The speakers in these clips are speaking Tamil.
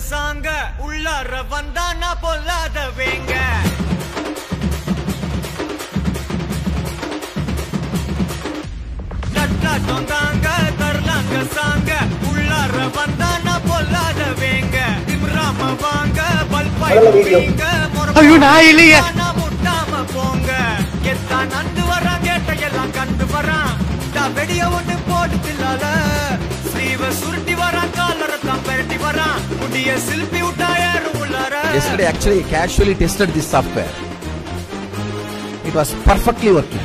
சாங்க உள்ளார வந்தா நான் பொல்லாத வேங்க நட்டாட்டம் தாங்க தரலாங்க சாங்க உள்ளார வந்தா நான் பொல்லாத வேங்க திமிராம வாங்க பல்பாய் வீங்க ஐயோ, நான் இல்லையே. நான் முட்டாம போங்க எத்தான் நந்து வரான் கேட்ட எல்லாம் கண்டு வரான் நான் வெடிய ஒண்ணு போட்டுலால ஸ்லீவ சுருட்டி வரான் காலரை தான் பெரட்டி வரான் முடிய சில்பி விட்டா ஏறும் உள்ளார Yesterday, actually, casually tested this software. It was perfectly working.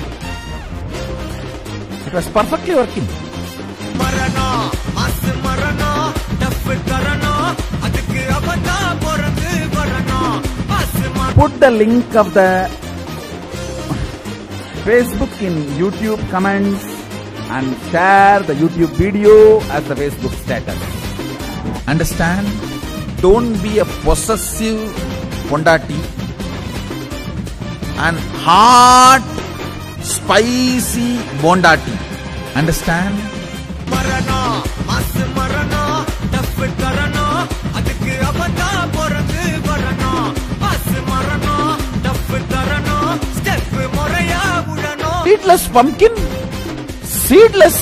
It was perfectly working. மரணம் மாசு மரணம் டஃப் தரணும் அதுக்கு அவதா பிறந்து வரணும் மாசு மரணம் put the link of the Facebook in YouTube comments and share the YouTube video as the Facebook status. Understand? Don't be a possessive pondati and hot, spicy bondati. Understand? மரணம் மாசு மரணம் டஃப் தரணும் அதுக்கு அவதா பிறந்து வரணும் மாசு மரணம் டஃப் தரணும் ஸ்டெப் முறையா விடணும் Seedless pumpkin, seedless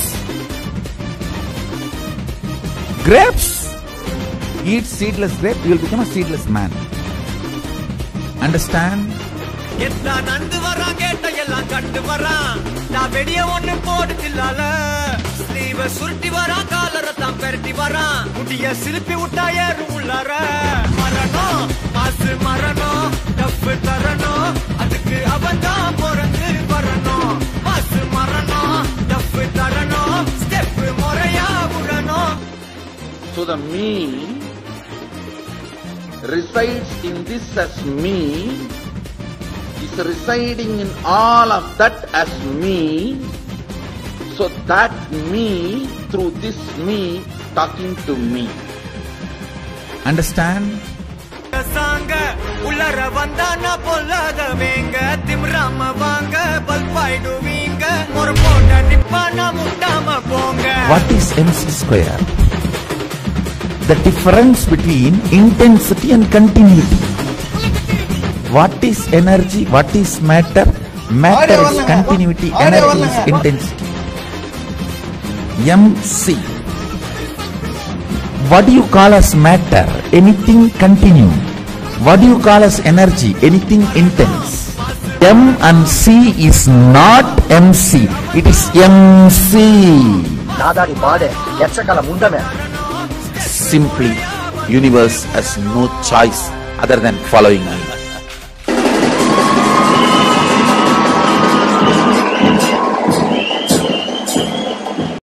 grapes. Eat seedless grape, you will become a seedless man. Understand? எல்லாம் நந்து வரான் கேட்ட எல்லாம் கண்டு வரான் நான் வெடிய ஒண்ணு போடுதில்லால ஸ்லீவ சுருட்டி வரான் காலரை தான் பெரட்டி வரான் முடிய சிலுப்பி விட்டா ஏறும் உள்ளார மரணம் மாசு மரணம் டஃப் தரணும் அதுக்கு அவன் தான் பிறந்து வரணும் மாசு மரணம் டஃப் தரணும் ஸ்டெப் முறையா விடணும் So the me resides in this as me, is residing in all of that as me, so that me through this me talking to me. Understand? சாங்க உள்ளர வந்தா நான் பொல்லாதவேங்க திமிராம வாங்க பல்பாயிடுவீங்க ஒரு போட்ட நிப்பானா முட்டாம போங்க What is MC square? The difference between intensity and continuity. What is energy? What is matter? Matter is continuity, energy is intensity. MC. What do you call as matter? Anything continue. What do you call as energy? Anything intense. M and C is not MC. It is MC. நாதாரி பாடு எச்சக்கால முண்டமே Simply, universe has no choice other than following me.